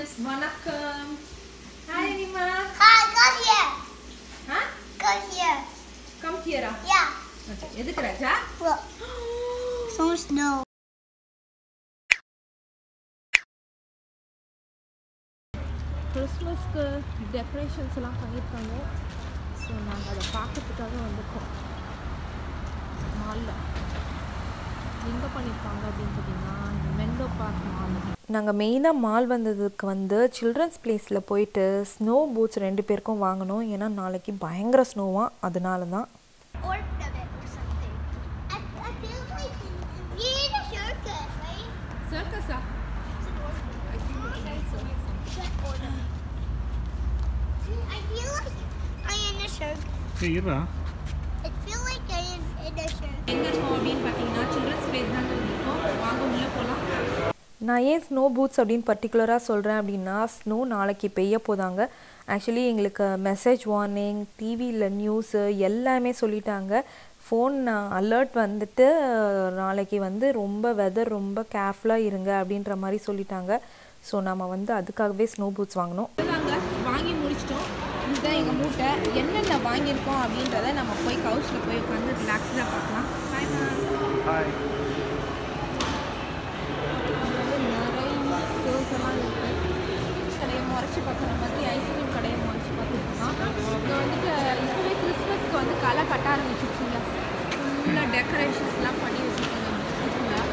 Friends வணக்கம் hi Anima Hi, go here. Ah Go here. Come ஹியரா Yeah. Okay எதுக்கு ராஜா Look. So snow. கிறிஸ்மஸ்க்கு டெக்கரேஷன்ஸ் எல்லாம் பண்ணியிருக்காங்க ஸோ நாங்கள் அதை பார்க்கறதுக்காக வந்திருக்கோம் மாலில் எங்கே பண்ணியிருக்காங்க அப்படின்னு பார்த்தீங்கன்னா இந்த மெண்டோ பார்க் மால் நாங்கள் மெயினாக மால் வந்ததுக்கு வந்து சில்ட்ரன்ஸ் பிளேஸில் போயிட்டு ஸ்னோ பூட்ஸ் ரெண்டு பேருக்கும் வாங்கணும் ஏன்னா நாளைக்கு பயங்கர ஸ்னோவாக அதனால தான் Ornament or something. I, I feel like you need a circus, right? சர்க்கஸா It's an ornament. It's an ornament. I feel like I'm in a circus. ஏய் இருடா I feel like I'm in a circus. எங்கே இருக்கோம் அப்படின்னு பார்த்தீங்கன்னா children's place தாங்க இருந்திருக்கோம் வாங்க உள்ளே போகலாம் நான் ஏன் ஸ்னோ பூட்ஸ் அப்படின்னு பர்டிகுலராக சொல்கிறேன் அப்படின்னா ஸ்னோ நாளைக்கு பெய்ய போதாங்க ஆக்சுவலி எங்களுக்கு மெசேஜ் வார்னிங் டிவியில் நியூஸு எல்லாமே சொல்லிட்டாங்க ஃபோன் அலர்ட் வந்துட்டு நாளைக்கு வந்து ரொம்ப வெதர் ரொம்ப கேர்ஃபுல்லாக இருங்க அப்படின்ற மாதிரி சொல்லிட்டாங்க ஸோ நம்ம வந்து அதுக்காகவே ஸ்னோ பூட்ஸ் வாங்கினோம் நாங்க வாங்கி முடிச்சிட்டோம் இதுதான் எங்கள் மூட்டை என்னென்ன வாங்கியிருக்கோம் அப்படின்றத நம்ம போய் கவுச்சில் போய் உட்காந்து ரிலாக்ஸ்டாக பார்க்கலாம் Bye, ma'am. ஹாய் நிறைய ஸ்டோர்ஸ் எல்லாம் இருக்கு கடையை முறைச்சி பார்க்குற மாதிரி ஐஸ்கிரீம் கடையை முறைச்சி பார்த்துருக்கோம் இங்கே வந்துட்டு இப்போவே கிறிஸ்மஸ்க்கு வந்து களை கட்ட ஆரம்பிச்சிருச்சுங்க ஃபுல்லாக டெக்கரேஷன்ஸ்லாம் பண்ணி வச்சுருக்காங்க ஃபுல்லாக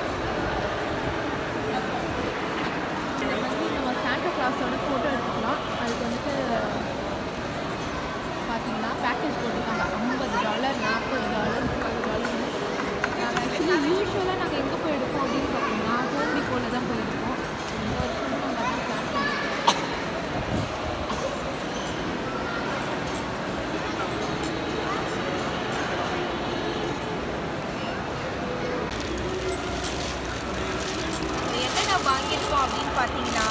வந்து நம்ம சாண்டா கிளாஸோட ஃபோட்டோ எடுத்துக்கலாம் அதுக்கு வந்துட்டு பார்த்தீங்கன்னா பேக்கேஜ் போட்டிருக்காங்க ஐம்பது டாலர் நாற்பது டாலர் முப்பது டாலர் ஆக்சுவலி யூஸ்வலாக நாங்கள் எங்கே போய் எடுப்போம் அப்படின்னு பார்த்தீங்கன்னா ஹோம் டிப்போவில் தான் போய் எடுப்போம் இந்த வருஷமும் நாங்கள் அதான் பிளான் பண்ணியிருக்கோம் என்னென்ன வாங்கியிருக்கோம் அப்படின்னு பார்த்தீங்கன்னா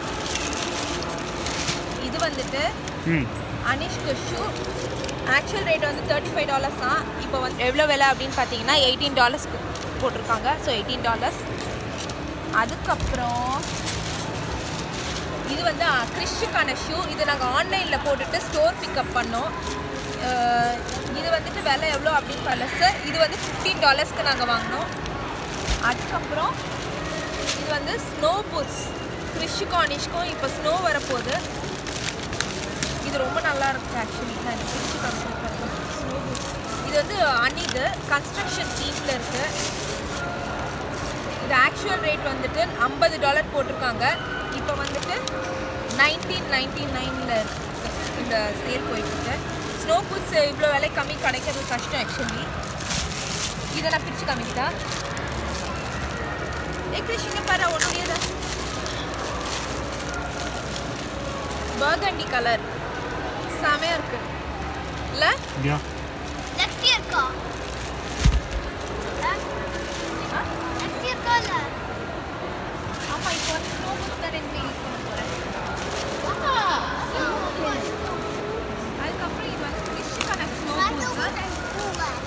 இது வந்துட்டு ம் அனிஷ்க்கு ஷூ ஆக்சுவல் ரேட் வந்து தேர்ட்டி ஃபைவ் டாலர்ஸ் தான் இப்போ வந்து எவ்வளோ விலை அப்படின்னு பார்த்தீங்கன்னா எயிட்டீன் டாலர்ஸ்க்கு போட்டிருக்காங்க ஸோ எயிட்டீன் டாலர்ஸ் அதுக்கப்புறம் இது வந்து கிறிஸ்டுக்கான ஷூ இது நாங்கள் ஆன்லைனில் போட்டுட்டு ஸ்டோர் பிக்கப் பண்ணோம் அஹ் இது வந்துட்டு விலை எவ்வளோ அப்படின்னு பார்ல சார் இது வந்து ஃபிஃப்டீன் டாலர்ஸ்க்கு நாங்கள் வாங்கினோம் அதுக்கப்புறம் இது வந்து ஸ்னோ பூட்ஸ் கிறிஷுக்கும் அனிஷ்க்கும் இப்போ ஸ்னோ வரப்போகுது இது ரொம்ப நல்லா இருக்கு ஆக்சுவலி நான் இது பிரிச்சு காமிச்சிருக்கேன் இது வந்து அன்னிது கன்ஸ்ட்ரக்ஷன் டீமில் இருக்கு இது ஆக்சுவல் ரேட் வந்துட்டு ஐம்பது டாலர் போட்டிருக்காங்க இப்போ வந்துட்டு நைன்டீன் நைன்டி நைனில் இருக்கு இந்த சேல் போயிட்டு ஸ்னோ பூட்ஸ் இவ்வளோ விலை கம்மி கிடைக்கிறது கஷ்டம் ஆக்சுவலி இதை நான் பிரித்து காமிக்கிட்டா ஏ கிருஷ்ண பாரு உன்னுடையது பர்கண்டி கலர் செமையா இருக்கு இல்ல யா Next year, go. Next year, go. ஆமா இப்போ வந்து ஸ்னோ பூட்ஸ் தான் ரெண்டு யூஸ் பண்ண போறேன் அதுக்கப்புறம் இது வந்து ஃபிஷ்ஷுக்கான ஸ்னோ பூட்ஸ்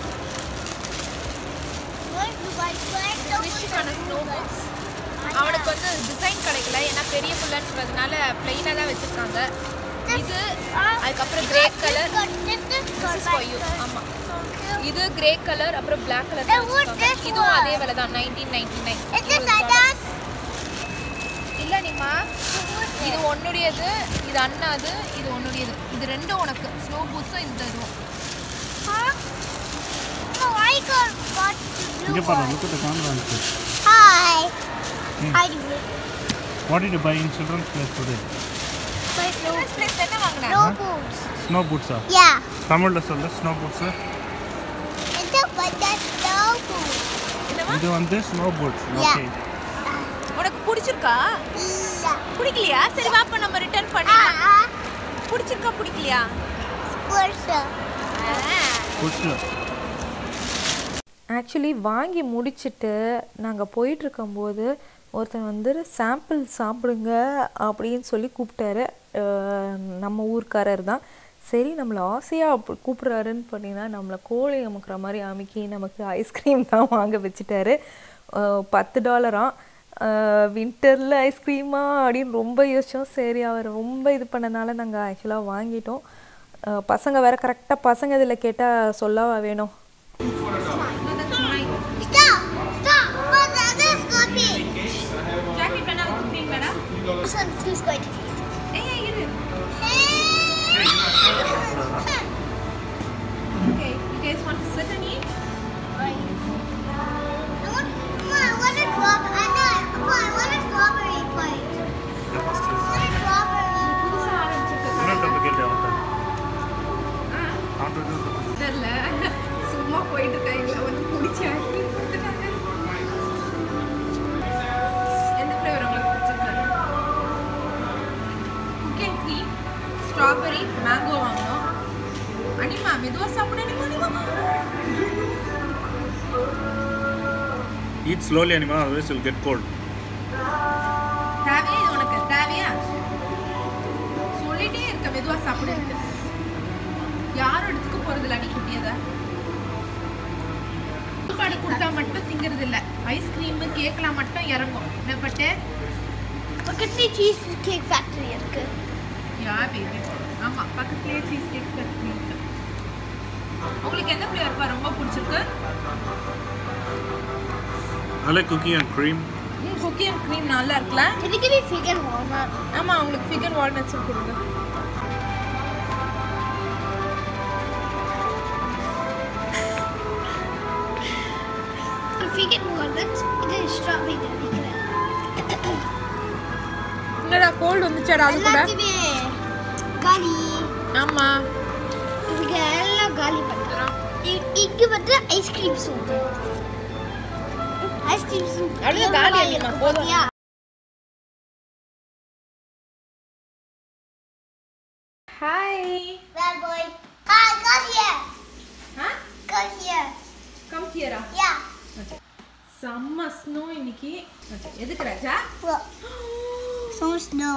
ஃபிஷ்ஷுக்கான ஸ்னோ பூட்ஸ் அவனுக்கு வந்து டிசைன் கிடைக்கல ஏன்னா பெரிய புள்ளன்றதுனால பிளெயினாக தான் வச்சிருக்காங்க இது அதுக்கப்புறம் grey colour this for you ஆமாம் இது கிரே கலர் அப்புறம் black colour Then what this இதுவும் one? அதே விலை தான் nineteen ninety nine Is this Adidas? இல்ல நிமா இது உன்னுடையது இது அண்ணாது இது உன்னுடையது இது ரெண்டும் உனக்கு ஸ்னோ பூட்ஸும் இந்த இதுவும் Huh? No, I got got the இங்கே blue பாரு one. Look at the convent Hi. Hmm. Hi, you. What did you buy in children's place today My snow, place என்ன வாங்கினேன் snow boots. ஸ்னோ பூட்ஸா Yeah. தமிழில் சொல்லு snow boots It's a but that's snow boots. என்னவா இது வந்து snow boots Yeah. Okay உனக்கு பிடிச்சிருக்கா Yeah. பிடிக்கலையா சரி வா அப்ப நம்ம ரிட்டர்ன் பண்ணி Ah, பிடிச்சிருக்கா பிடிக்கலையா squirts. புட்ஸு ஆக்சுவலி வாங்கி முடிச்சிட்டு நாங்கள் போயிட்டுருக்கும்போது ஒருத்தன் வந்து சாம்பிள் சாப்பிடுங்க அப்படின்னு சொல்லி கூப்பிட்டாரு அஹ் நம்ம ஊர்க்காரர் தான் சரி நம்மளை ஆசையாக அப்படி கூப்பிட்றாருன்னு பார்த்தீங்கன்னா நம்மளை கோழி அமுக்கிற மாதிரி அமுக்கி நமக்கு ஐஸ்கிரீம் தான் வாங்க வச்சுட்டாரு அஹ் பத்து டாலராம் வின்டரில் ஐஸ்கிரீமா அப்படின்னு ரொம்ப யோசித்தோம் சரி அவர் ரொம்ப இது பண்ணனால நாங்கள் ஆக்சுவலாக வாங்கிட்டோம் அஹ் பசங்க வேற கரெக்டாக பசங்க இதில் கேட்டால் சொல்லவா வேணும் Stop! Stop! But the other is copying. Jacket வேணா கொடுக்குறீங்களாடா This one is going to taste. ஏய் இரு Hey! Okay you guys want to sit and eat I want, Mom, I want a strawberry. I know. Mom, I want a strawberry plate. The first I is. want a strawberry. புதுசா ஆரம்பிச்சிருக்க Not the guilt out there. Ah How to do the தெரியல சும்மா போயிட்டு இருக்காங்க வந்து பிடிச்சி ice cream கொடுத்துட்டாங்க எந்த flavour உங்களுக்கு பிடிச்சிருக்கு cook and cream strawberry mango வாங்கினோம் அனிமா மெதுவாக சாப்பிட அனிமா அனிமா Eat slowly, Anima, otherwise you'll get cold. தேவையா இது உனக்கு தேவையா சொல்லிட்டே இருக்க மெதுவா சாப்பிடு யாரும் எடுத்துக்க போறது இல்லை நீ குட்டியத சாப்பாடு கொடுத்தா மட்டும் திங்கிறது இல்ல ஐஸ்கிரீம் கேக்லாம் மட்டும் இறங்கும் என்ன பட்டு பக்கத்துலேயே சீஸ் கேக் ஃபேக்டரி இருக்கு யா பேபி ஆமா பக்கத்துலயே சீஸ் கேக் ஃபேக்டரி இருக்கு உங்களுக்கு எந்த ஃப்ளேவர்ப்பா ரொம்ப பிடிச்சிருக்கு I like cookie and cream. Cookie and cream நல்லா இருக்குல்ல Can you give me fig and walnut? ஆமா உங்களுக்கு ஃபிகர் வால்நட்ஸ் கொடுங்க Fig and walnuts. இது strawberry நினைக்கிறேன் என்னடா கோல்டு வந்துச்சாடா அது கூட எல்லாத்தையுமே காலி ஆமா இங்க எல்லாம் காலி பண்ணுறோம் இங்க வந்து ஐஸ்கிரீம் சூப் ஐஸ்கிரீம் சூப் அவ்வளவு காலி ஆகிடுமா? போதும். Hi Bad boy. Hi, got here. Ah Got here. Come ஹியரா Yeah. ஓகே செம்ம ஸ்னோ இன்னைக்கு ஓகே எதுக்கு ராஜா Look. So much snow.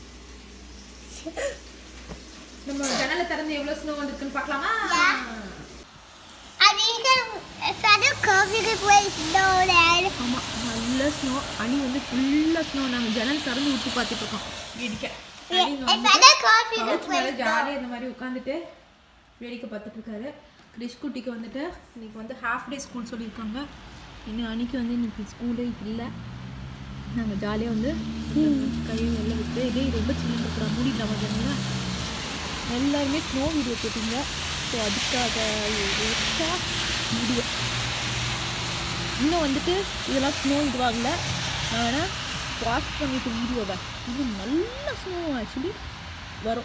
நம்ம ஜன்னலை திறந்து எவ்வளவு ஸ்னோ வந்திருக்குன்னு பார்க்கலாமா Yeah. And you can, if I do curve, you can play snow then. ஆமா நல்ல ஸ்னோ அணி வந்து ஃபுல்லா ஸ்னோ நாங்க ஜன்னல் திறந்து விட்டு பார்த்துட்டு இருக்கோம் வேடிக்கை Yeah, அணி if வந்து I do curve, you can couch play மேலே snow. ஜாலியாக இந்த மாதிரி உட்காந்துட்டு வேடிக்கை பார்த்துட்டு இருக்காரு கிரிஷ் குட்டிக்கு வந்துட்டு இன்னைக்கு வந்து ஹாஃப் டே ஸ்கூல் சொல்லியிருக்காங்க இன்னும் அன்னைக்கு வந்து இன்னைக்கு ஸ்கூலே இல்லை நாங்கள் ஜாலியாக வந்து கழுவி வெளில விட்டு இதே ரொம்ப சின்ன இருக்கிற மூடிட்டாம ஜன்னல எல்லாருமே ஸ்னோ வீடியோ போட்டீங்க ஸோ அதுக்காக எடுத்தா வீடியோ இன்னும் வந்துட்டு இதெல்லாம் ஸ்னோ இதுவாகல நான் வேணா வாஷ் பண்ணிட்டு வீடியோவை இது நல்ல ஸ்னோ ஆக்சுவலி வரும்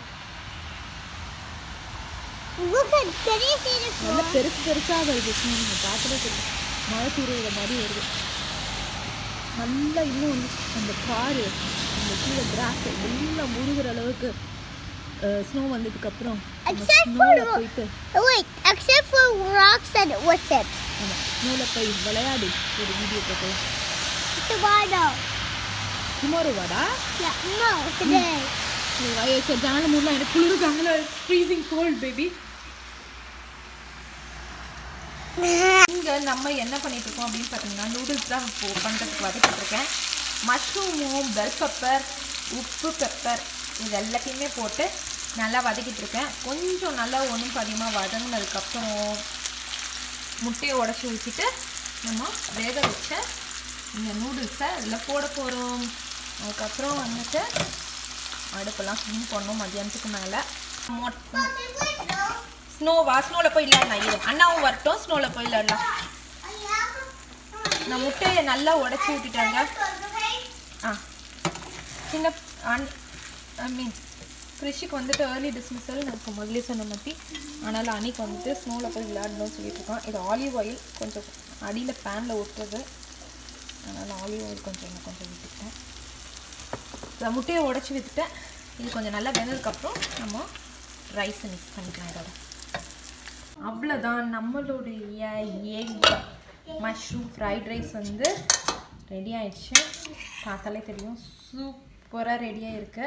Look at, can you see the நல்ல snow? பெருசு பெருசாக வருது ஸ்னோ நீங்கள் பார்க்கவே தெரியும் மழை தூருகிற மாதிரி வருது நல்லா இன்னும் வந்து அந்த காரு அந்த கீழே கிராஸ் எல்லாம் முழுகிற அளவுக்கு ஸ்னோ வந்ததுக்கப்புறம் Except for ஸ்னோவில் the- போயிட்டு Oh, wait, except for rocks and what's it? ஆமாம் ஸ்னோவில் போய் விளையாடி ஒரு வீடியோ போட்டு Tomorrow. டுமாரோ வாடா Yeah, no, today. சரி ஜானல் மூடலாம் எனக்கு குளிர் ஜானல் ஃப்ரீசிங் கோல்ட் பேபி இங்கே நம்ம என்ன பண்ணிட்டு இருக்கோம் அப்படின்னு பார்த்தீங்கன்னா நூடுல்ஸ் தான் இப்போ பண்ணுறதுக்கு வதக்கிட்டு இருக்கேன் மஷ்ரூமும் பெல் பெப்பர் உப்பு பெப்பர் இது எல்லாத்தையுமே போட்டு நல்லா வதக்கிட்டு இருக்கேன் கொஞ்சம் நல்லா ஒன்றும் பதிகமாக வதங்கினதுக்கப்புறம் முட்டையை உடச்சி ஊற்றிட்டு நம்ம வேக வச்ச இந்த நூடுல்ஸை அதில் போட போகிறோம் அதுக்கப்புறம் வந்துட்டு அடுப்பெல்லாம் க்ளீன் பண்ணோம் மதியானத்துக்கு மேலே ஸ்னோவா ஸ்னோவில் போய் விளையாடலாம் இரு அண்ணாவும் வரட்டும் ஸ்னோவில் போய் விளையாடலாம் நான் முட்டையை நல்லா உடச்சி விட்டுட்டாங்க ஆ சின்ன ஐ மீன் கிருஷிக்கு வந்துட்டு ஏர்லி டிஸ்மிஸல் எனக்கு முதல்ல சொன்ன மாதிரி அதனால் அன்னைக்கு வந்துட்டு ஸ்னோவில் போய் விளையாடணும்னு சொல்லிட்டு இருக்கோம் இது ஆலிவ் ஆயில் கொஞ்சம் அடியில் பேனில் ஒட்டுறது அதனால் ஆலிவ் ஆயில் கொஞ்சம் இன்னும் கொஞ்சம் விட்டுட்டேன் இந்த முட்டையை உடச்சி விட்டுட்டேன் இது கொஞ்சம் நல்லா வெந்ததுக்கப்புறம் நம்ம ரைஸை மிக்ஸ் பண்ணிக்கலாம் இதோட அவ்வளோதான் நம்மளுடைய எக் மஷ்ரூம் ஃப்ரைட் ரைஸ் வந்து ரெடி ஆயிடுச்சு பார்த்தாலே தெரியும் சூப்பராக ரெடியாக இருக்கு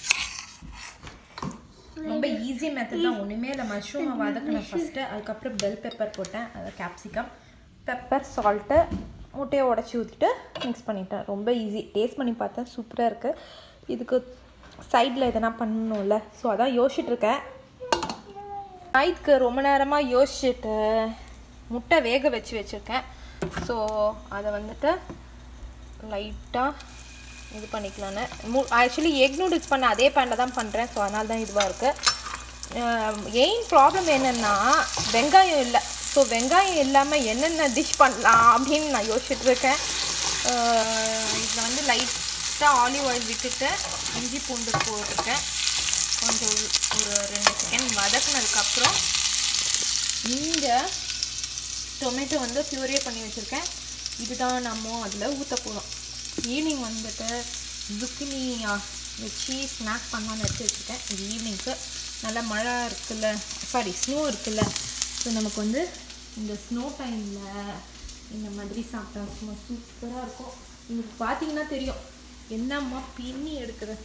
ரொம்ப ஈஸி மெத்தட் தான் ஒன்றுமே இல்லை மஷ்ரூமை வதக்கினேன் ஃபஸ்ட்டு அதுக்கப்புறம் பெல் பெப்பர் போட்டேன் அது கேப்சிகம் பெப்பர் சால்ட்டு முட்டையை உடச்சி ஊற்றிட்டு மிக்ஸ் பண்ணிட்டேன் ரொம்ப ஈஸி டேஸ்ட் பண்ணி பார்த்தேன் சூப்பராக இருக்குது இதுக்கு சைடில் எதனா பண்ணணும்ல ஸோ அதான் யோசிச்சுட்ருக்கேன் நைட்க்கு ரொம்ப நேரமாக யோசிச்சுட்டு முட்டை வேக வச்சு வச்சுருக்கேன் ஸோ அதை வந்துட்டு லைட்டாக இது பண்ணிக்கலான்னு மு ஆக்சுவலி எக் நூடுல்ஸ் பண்ண அதே பேனில் தான் பண்ணுறேன் ஸோ அதனால தான் இதுவாக இருக்குது எயின் ப்ராப்ளம் என்னென்னா வெங்காயம் இல்லை ஸோ வெங்காயம் இல்லாமல் என்னென்ன டிஷ் பண்ணலாம் அப்படின்னு நான் யோசிச்சுட்டு இருக்கேன் இதில் வந்து லைட்டாக ஆலிவ் ஆயில் விட்டுட்டு இஞ்சி பூண்டு போட்டிருக்கேன் கொஞ்சம் ஒரு- ஒரு ரெண்டு செகண்ட் வதக்குனதுக்கப்புறம் இங்கே டொமேட்டோ வந்து பியூரே பண்ணி வச்சுருக்கேன் இதுதான் நம்ம அதில் ஊற்ற போகிறோம் ஈவினிங் வந்துட்டு zucchini ஆ, வச்சு ஸ்நாக் பண்ணலான்னு எடுத்து வச்சுருக்கேன் இது ஈவினிங்க்கு நல்லா மழை இருக்குல்ல சாரி ஸ்னோ இருக்குல்ல ஸோ நமக்கு வந்து இந்த ஸ்னோ டைமில் இந்த மாதிரி சாப்பிட்டா சும்மா சூப்பராக இருக்கும் உங்களுக்கு பார்த்தீங்கன்னா தெரியும் என்னம்மா பின்னி எடுக்குது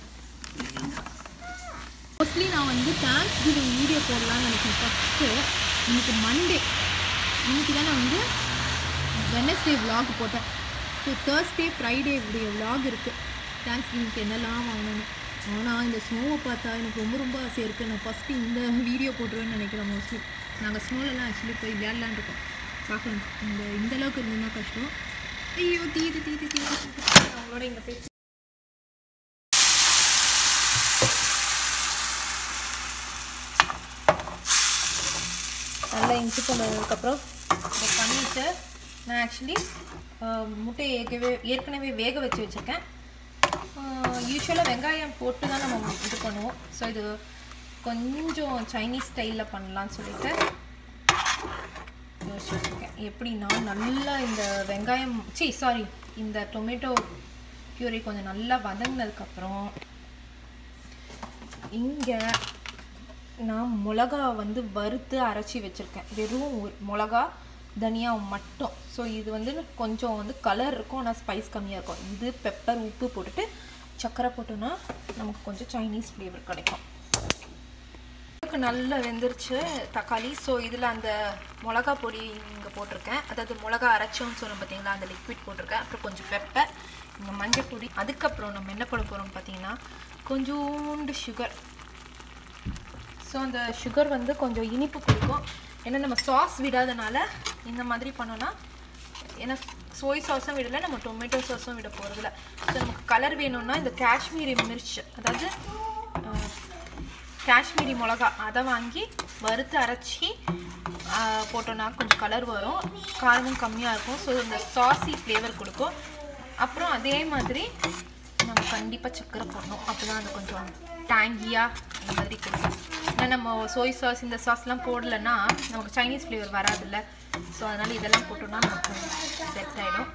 மோஸ்ட்லி நான் வந்து தேங்க்ஸ் கிவிங் வீடியோ போடலாம்னு நினைக்கிறேன் ஃபஸ்ட்டு இன்னைக்கு மண்டே இன்னைக்கு தான் நான் வந்து வெனஸ்டே vlog போட்டேன் ஸோ தேர்ஸ்டே ஃப்ரைடே உடைய vlog இருக்குது தேங்க்ஸ் கிவிங்க்கு என்னெல்லாம் வாங்கணும் ஆனால் இந்த ஸ்னோவை பார்த்தா எனக்கு ரொம்ப ரொம்ப ஆசையாக இருக்குது நான் ஃபஸ்ட்டு இந்த வீடியோ போட்டுருவேன்னு நினைக்கிறேன் மோஸ்ட்லி நாங்கள் ஸ்னோலலாம் ஆக்சுவலி போய் விளையாடலான் இருக்கோம் பார்க்கலாம் இந்த இந்த அளவுக்கு இருந்ததுன்னா கஷ்டம் ஐயோ தீது தீது தீது தீது அவங்களோட இங்கே பேசி நல்லா இஞ்சி பண்ணதுக்கப்புறம் இதை பண்ணிவிட்டு நான் ஆக்சுவலி முட்டையை ஏற்கனவே ஏற்கனவே வேக வச்சு வச்சுருக்கேன் யூஸ்வலாக வெங்காயம் போட்டு தான் நம்ம இது பண்ணுவோம் ஸோ இது கொஞ்சம் சைனீஸ் ஸ்டைலில் பண்ணலான்னு சொல்லிட்டு யோசிச்சுருக்கேன் எப்படின்னா நல்லா இந்த வெங்காயம் சி சாரி இந்த டொமேட்டோ பியூரி கொஞ்சம் நல்லா வதங்கினதுக்கப்புறம் இங்கே நான் மிளகா வந்து வறுத்து அரைச்சி வச்சுருக்கேன் வெறும் ஒரு மிளகா தனியா மட்டும் ஸோ இது வந்து கொஞ்சம் வந்து கலர் இருக்கும் ஆனால் ஸ்பைஸ் கம்மியாக இருக்கும் இது பெப்பர் உப்பு போட்டுட்டு சர்க்கரை போட்டோன்னா நமக்கு கொஞ்சம் சைனீஸ் ஃப்ளேவர் கிடைக்கும் இதுக்கு நல்லா வெந்துருச்சு தக்காளி ஸோ இதில் அந்த மிளகா பொடி இங்கே போட்டிருக்கேன் அதாவது மிளகா அரைச்சோன்னு சொன்னோம் பார்த்தீங்களா அந்த லிக்விட் போட்டிருக்கேன் அப்புறம் கொஞ்சம் பெப்பர் இந்த மஞ்சள் பொடி அதுக்கப்புறம் நம்ம என்ன பண்ண போகிறோம் பார்த்தீங்கன்னா கொஞ்சோண்டு சுகர் ஸோ அந்த சுகர் வந்து கொஞ்சம் இனிப்பு கொடுக்கும் ஏன்னா நம்ம சாஸ் விடாதனால இந்த மாதிரி பண்ணோன்னா ஏன்னா சோய் சாஸும் விடலை நம்ம டொமேட்டோ சாஸும் விட போகிறதில்ல ஸோ நமக்கு கலர் வேணும்னா இந்த காஷ்மீரி மிர்ச் அதாவது அஹ், காஷ்மீரி மிளகா அதை வாங்கி வறுத்து அரைச்சி அஹ், போட்டோன்னா கொஞ்சம் கலர் வரும் காரமும் கம்மியாக இருக்கும் ஸோ இந்த சாஸி ஃப்ளேவர் கொடுக்கும் அப்புறம் அதே மாதிரி நம்ம கண்டிப்பாக சக்கரை போடணும் அப்போ தான் அது கொஞ்சம் டேங்கியாக இந்த மாதிரி கொடுக்கும் ஏன்னா நம்ம சோய் சாஸ் இந்த சாஸ்லாம் போடலைன்னா நமக்கு சைனீஸ் ஃப்ளேவர் வராதுல்ல ஸோ அதனால் இதெல்லாம் போட்டோம்னா நமக்கு செட் ஆகிடும்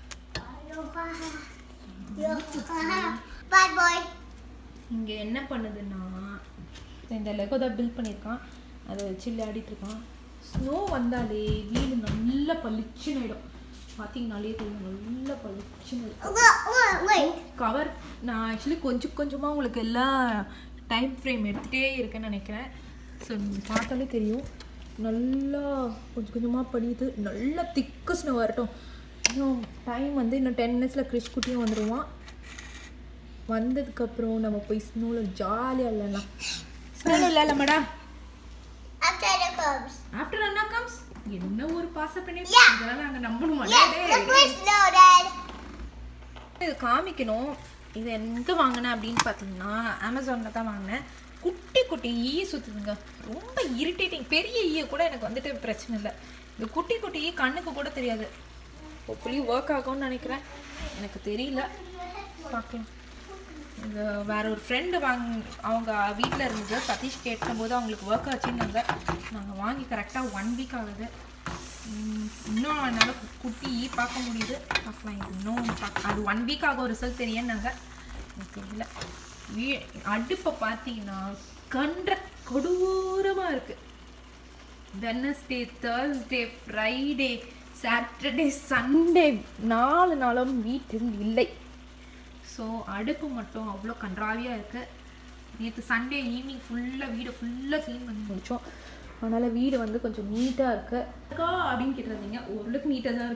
Bye boy. இங்கே என்ன பண்ணுதுன்னா இந்த லெகோ தான் பில்ட் பண்ணியிருக்கான் அதை வச்சு விளையாடிட்டு இருக்கான் ஸ்னோ வந்தாலே வீடு நல்லா பளிச்சுன்னு ஆயிடும் பார்த்தீங்கனாலே தெரியும் நல்லா பளிச்சுன்னு இருக்கும் Look, look, wait. கவர் நான் ஆக்சுவலி கொஞ்சம் கொஞ்சமாக உங்களுக்கு எல்லாம் டைம் ஃப்ரேம் எடுத்துகிட்டே இருக்கேன்னு நினைக்கிறேன் ஸோ நீங்கள் பார்த்தாலே தெரியும் நல்லா கொஞ்சம் கொஞ்சமாக படியுது நல்லா திக்கு ஸ்னோ வரட்டும் இன்னும் டைம் வந்து இன்னும் டென் மினிட்ஸில் கிறிஷ் குட்டியும் வந்துடுவான் வந்ததுக்கப்புறம் நம்ம போய் ஸ்னோவில் ஜாலியாக விளையாடலாம் ஸ்னோவில் விளையாடலாம் madam After the comes. After அண்ணா கம்ஸ் என்ன ஒரு பாச பண்ணி Yeah. இதெல்லாம் நாங்கள் நம்பணுமா Yes, look where snow, Dad. இது காமிக்கணும் இது எங்கே வாங்கினேன் அப்படின்னு பார்த்தீங்கன்னா அமேசானில் தான் வாங்கினேன் குட்டி குட்டி ஈ சுற்றுதுங்க ரொம்ப இரிட்டேட்டிங் பெரிய ஈய கூட எனக்கு வந்துட்டு பிரச்சனை இல்லை இந்த குட்டி குட்டி ஈ கண்ணுக்கு கூட தெரியாது ஹோப்ஃபுல்லி ஒர்க் ஆகும்னு நினைக்கிறேன் எனக்கு தெரியல பார்க்கலாம் இது வேற ஒரு ஃப்ரெண்டு வாங் அவங்க வீட்டில் இருந்தது சதீஷ் கேட்கும்போது அவங்களுக்கு ஒர்க் ஆச்சுன்னாங்க நாங்கள் வாங்கி கரெக்டாக ஒன் வீக் ஆகுது உம், இன்னும் என்னால் குட்டி ஈ பார்க்க முடியுது பார்க்கலாம் இது இன்னும் பார்க்க அது ஒன் வீக் ஆகும் ரிசல்ட் தெரியும்னாங்க எனக்கு தெரியல வீ அடுப்பை பார்த்தீங்கன்னா கன்ற கொடூரமாக இருக்குது Wednesday Thursday Friday Saturday Sunday நாலு நாளும் வீட்டில் இல்லை ஸோ அடுப்பு மட்டும் அவ்வளோ கன்றாவியாக இருக்குது நேற்று சண்டே ஈவினிங் ஃபுல்லாக வீடை ஃபுல்லாக க்ளீன் பண்ணி முடித்தோம் அதனால் வீடு வந்து கொஞ்சம் நீட்டாக இருக்குது இருக்கா அப்படின்னு கேட்டிருந்தீங்க ஓரளவுக்கு நீட்டாக தான் இருக்குது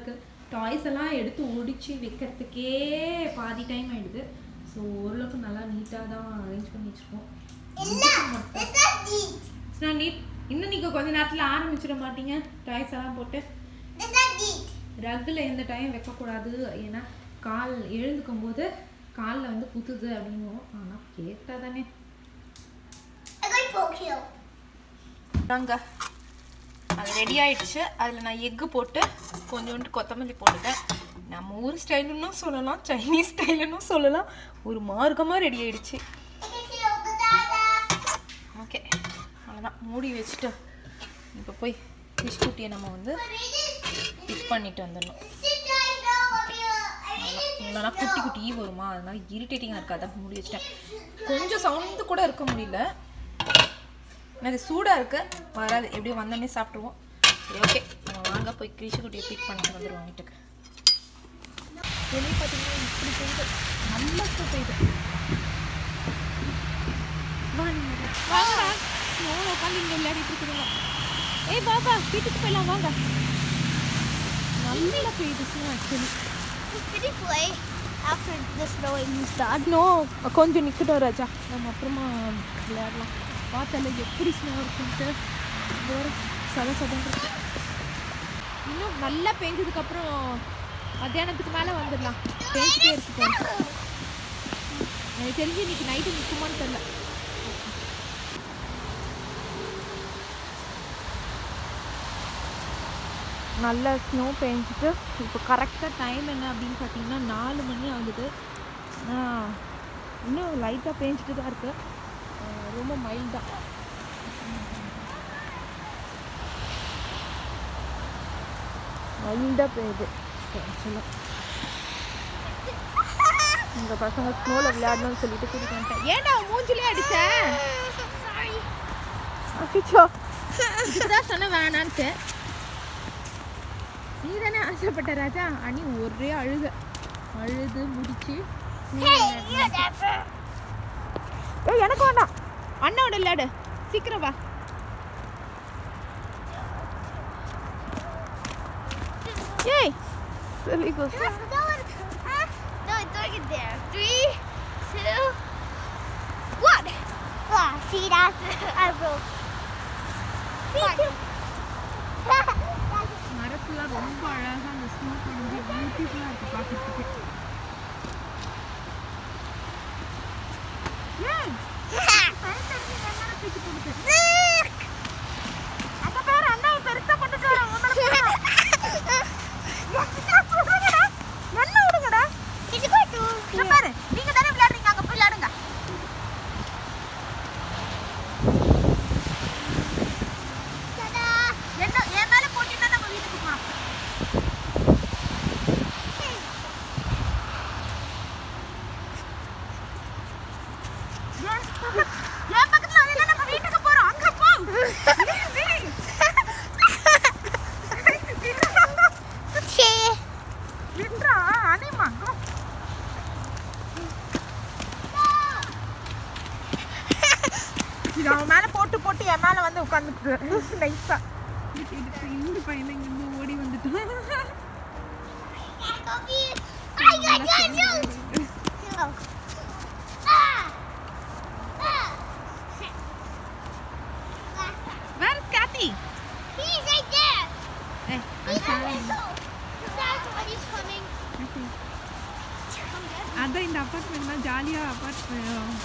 டாய்ஸ் எல்லாம் எடுத்து ஒடிச்சு வைக்கிறதுக்கே பாதி டைம் ஆயிடுது ஸோ ஓரளவுக்கு நல்லா நீட்டாக தான் அரேஞ்ச் பண்ணி வச்சுருக்கோம் It's not deep. நான் நீட் இன்னும் நீங்கள் கொஞ்ச நேரத்தில் ஆரம்பிச்சிட மாட்டீங்க டாய்ஸ் எல்லாம் போட்டு It's not deep. ரக்கில் எந்த டைம் வைக்கக்கூடாது ஏன்னா கால் எழுந்துக்கும் போது காலில் வந்து குத்துது அப்படின்னுவோம் ஆனால் கேட்டால் தானே I'm going to poke you. நாங்க அது ரெடி ஆயிடுச்சு அதில் நான் எக்கு போட்டு கொஞ்சோண்டு கொத்தமல்லி போட்டுட்டேன் நம்ம ஊர் ஸ்டைலுன்னு சொல்லலாம் சைனீஸ் ஸ்டைலுன்னு சொல்லலாம் ஒரு மார்க்கமாக ரெடி ஆயிடுச்சு Okay, see you. Dada. Okay அவ்வளோதான் மூடி வச்சுட்டு இப்போ போய் ஃபிஷ் குட்டியை நம்ம வந்து பிக் பண்ணிட்டு வந்துடணும் Sit right now, Mamiya. I really இல்லைனா குட்டி குட்டி ஈ வருமா அதனால இரிட்டேட்டிங்காக இருக்காது மூடி வச்சிட்டேன் கொஞ்சம் சவுண்டு கூட இருக்க முடியல அது சூடாக இருக்கு வராது எப்படியும் வந்தோடனே சாப்பிடுவோம் சரி ஓகே நம்ம வாங்க போய் கிரிஷு குட்டியை பிக் பண்ணிட்டு வந்துடுவோம் வீட்டுக்கு வெளியே பார்த்தீங்கன்னா இப்படி பெய்யுது நல்ல பெய்யுது வாங்க ஸ்னோவில் உட்காந்து இங்கே விளையாடிட்டு இருக்குதுங்க ஏய் பாபா வீட்டுக்கு போயிடலாம் வாங்க நல்லா பெய்யுது snow actually Did he play after the snowing start? No கொஞ்சம் நிற்கட்டும் ராஜா நம்ம அப்புறமா விளையாடலாம் பார்த்தல எப்படி ஸ்னோ இருக்குன்ட்டு ஒரு சத சதம் இருக்கு இன்னும் நல்லா பெஞ்சதுக்கப்புறம் மத்தியானத்துக்கு மேலே வந்துடலாம் பெஞ்சிட்டே இருக்கு எனக்கு தெரிஞ்சு இன்னைக்கு நைட்டு நிற்குமான்னு தெரில நல்ல ஸ்னோ பெஞ்சிட்டு இப்போ கரெக்டாக டைம் என்ன அப்படின்னு பார்த்தீங்கன்னா நாலு மணி ஆகுது ஆனால் இன்னும் லைட்டாக பேஞ்சிட்டு தான் இருக்கு அஹ் ரொம்ப மைல்டாக மைல்டாக பெய்யுது ஆக்சுவலாக இந்த பசங்க ஸ்னோவில் விளையாடணும்னு சொல்லிட்டு கூட்டிட்டு வந்துட்டேன் ஏன்டா உன் மூஞ்சிலே அடித்தேன் Sorry. அச்சோ இதுதான் சொன்ன வேணான்ட்டு நீ தானே ஆசைப்பட்ட ராஜா அனி ஒரே அழுக அழுது முடிச்சு Hey, you're never. ஏய் எனக்கு வேண்டாம் அண்ணாவோட விளையாடு சீக்கிரம் வா ஏய் சொல்லி No, no, huh? no, throw it there. Three, two, one. Ah, see that? I broke. See? மரத்துலாம் ரொம்ப அழகாக அந்த ஸ்னோ பண்ணி பியூட்டிஃபுல்லாக இருக்குது பார்க்குறதுக்கு ஏய் அப்ப பேர் அண்ணாவை பெருசா கொண்டுட்டு வரேன் என்ன விடுங்கடா Did you go to இங்க பாரு நீங்க தானே விளையாடுறீங்க அங்க போய் விளையாடுங்க Ta-da! என்ன என் மேல போட்டினா நம்ம வீட்டுக்கு போறோம் என் பக்கத்து- என் பக்கத்துல வந்து நம்ம வீட்டுக்கு போறோம் அங்க போ Okay. வின்றா அனிமா இது அவன் மேல போட்டு போட்டு என் மேல வந்து உட்காந்துட்டு நைஸா இந்த பையன் இங்க ஓடி வந்துட்டான் Coffee. I got got you. No. Ah. Ah. Where is Kathy He's right there. ஏய் He's on his own. That's when he's coming. அதான் இந்த அப்பார்ட்மெண்ட் தான் ஜாலியாக அப்பார்ட்மெண்ட்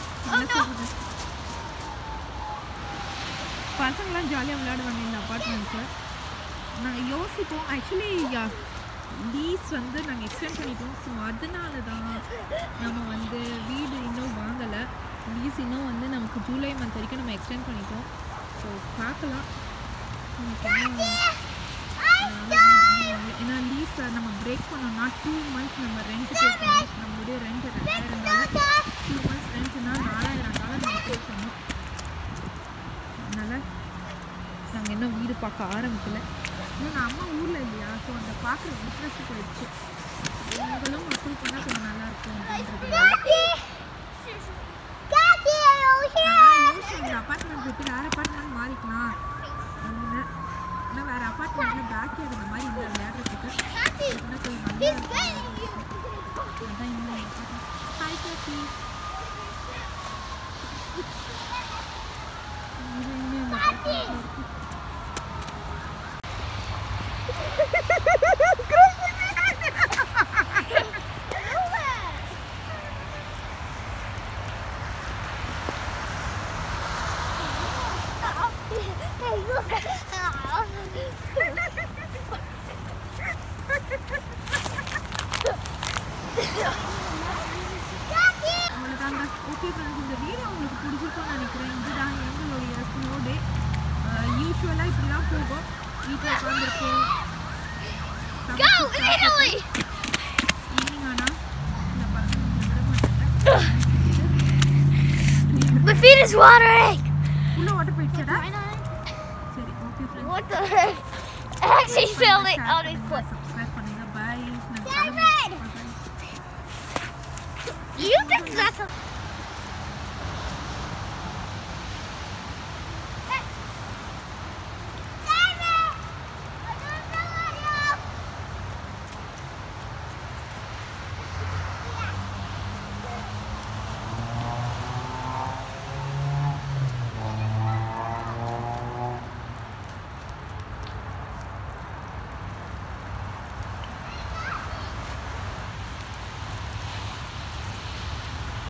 பசங்களாம் ஜாலியாக விளையாடுவாங்க இந்த அப்பார்ட்மெண்ட்ஸில் நாங்கள் யோசிப்போம் ஆக்சுவலி லீஸ் வந்து நாங்கள் எக்ஸ்டெண்ட் பண்ணிட்டோம் ஸோ அதனால தான் நம்ம வந்து வீடு இன்னும் வாங்கலை லீஸ் இன்னும் வந்து நமக்கு ஜூலை மந்த் வரைக்கும் நம்ம எக்ஸ்டெண்ட் பண்ணிட்டோம் ஸோ பார்க்கலாம் நமக்கு இன்னும் ஏன்னா லீஸ் நம்ம பிரேக் பண்ணோம்னா டூ மந்த்ஸ் நம்ம ரெண்ட் பே பண்ணணும் நம்மளுடைய ரெண்ட் ரெண்டாயிரம் டாலர் டூ மந்த்ஸ் ரெண்ட்னா நாலாயிரம் டாலர் நம்ம பே பண்ணணும் அதனால் நாங்கள் இன்னும் வீடு பார்க்க ஆரம்பிக்கல இன்னும் நான் அம்மா ஊரில் இல்லையா ஸோ அந்த பார்க்குற இன்ட்ரெஸ்ட் போயிடுச்சு நீங்களும் வசூல் பண்ணால் கொஞ்சம் நல்லா இருக்கும் அப்படின்றது Daddy, are you here? Apartment விட்டு வேறு அப்பார்ட்மெண்ட் மாறிக்கலாம் அப்படின்னு ஆனால் வேறு அப்பார்ட்மெண்ட்டில் பேக் யார்டு இந்த மாதிரி இல்லை விளையாடுறதுக்கு Happy. இன்னும் கொஞ்சம் நல்லா He's இருக்கும். getting you. அதான் இன்னும் ஹாய் கேசி இது இன்னும் இந்த Happy. apartment ல இருக்கு. அவ்வளோதாங்க ஓகே ஃப்ரெண்ட்ஸ் இந்த வீடியோ உங்களுக்கு பிடிச்சிருக்கும்னு நினைக்கிறேன் இதுதான் எங்களுடைய ஸ்னோ டே யூஸ்வலாக இப்படி தான் போகும் வீட்டில் உட்காந்துருக்கோம் Go, Italy! ஈவினிங் ஆனால் இந்த பசங்க விட மாட்டாங்க My feet is watering. உள்ள ஓட்ட போயிடுச்சடா சரி okay friends What the heck? I actually felt it on my foot. Subscribe பண்ணுங்க bye David! You think that's a